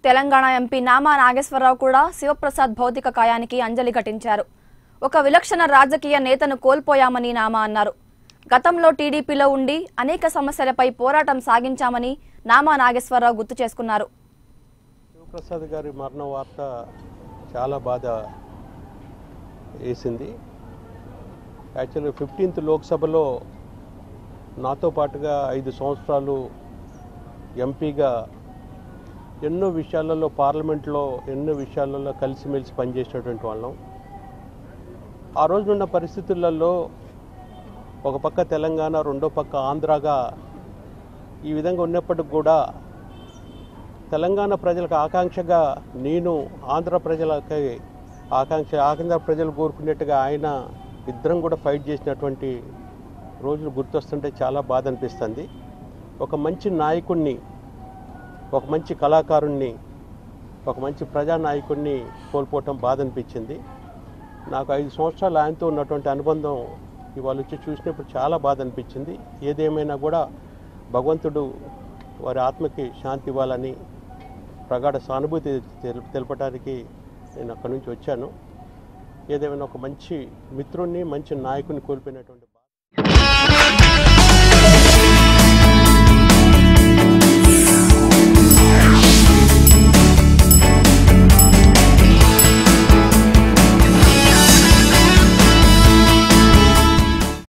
Telangana MP Nama Nageswararao కూడా శివప్రసాద్ భౌతిక కాయానికి అంజలి ఘటించారు ఒక విలక్షణ రాజకీయ నేతను కోల్పోయామని నామా అన్నారు గతంలో టీడీపీలో ఉండి అనేక సమస్యలపై పోరాటం సాగించామని నామా నాగేశ్వరరావు గుర్తు చేసుకున్నారు శివప్రసాద్ గారి మరణ వార్త చాలా బాధ వేసింది యాక్చువల్గా ఫిఫ్టీన్త్ లోక్సభలో నాతో పాటుగా ఐదు సంవత్సరాలు ఎంపీగా ఎన్నో విషయాలలో పార్లమెంట్లో ఎన్నో విషయాలలో కలిసిమెలిసి పనిచేసినటువంటి వాళ్ళం ఆ రోజునున్న పరిస్థితులలో ఒక పక్క తెలంగాణ రెండో పక్క ఆంధ్రాగా ఈ విధంగా ఉన్నప్పటికి కూడా తెలంగాణ ప్రజలకు ఆకాంక్షగా నేను ఆంధ్ర ప్రజలకి ఆకాంక్ష ఆంధ్ర ప్రజలు కోరుకునేట్టుగా ఆయన ఇద్దరం కూడా ఫైట్ చేసినటువంటి రోజులు గుర్తొస్తుంటే చాలా బాధ అనిపిస్తుంది ఒక మంచి నాయకుడిని ఒక మంచి కళాకారుణ్ణి ఒక మంచి ప్రజానాయకుడిని కోల్పోవటం బాధ అనిపించింది నాకు ఐదు సంవత్సరాలు ఆయనతో ఉన్నటువంటి అనుబంధం ఇవాళ వచ్చి చూసినప్పుడు చాలా బాధ అనిపించింది ఏదేమైనా కూడా భగవంతుడు వారి ఆత్మకి శాంతి ఇవ్వాలని ప్రగాఢ సానుభూతి తెలు- తెలపడానికి నేను అక్కడి నుంచి వచ్చాను ఏదేమైనా ఒక మంచి మిత్రుణ్ణి మంచి నాయకుని కోల్పోయినటువంటి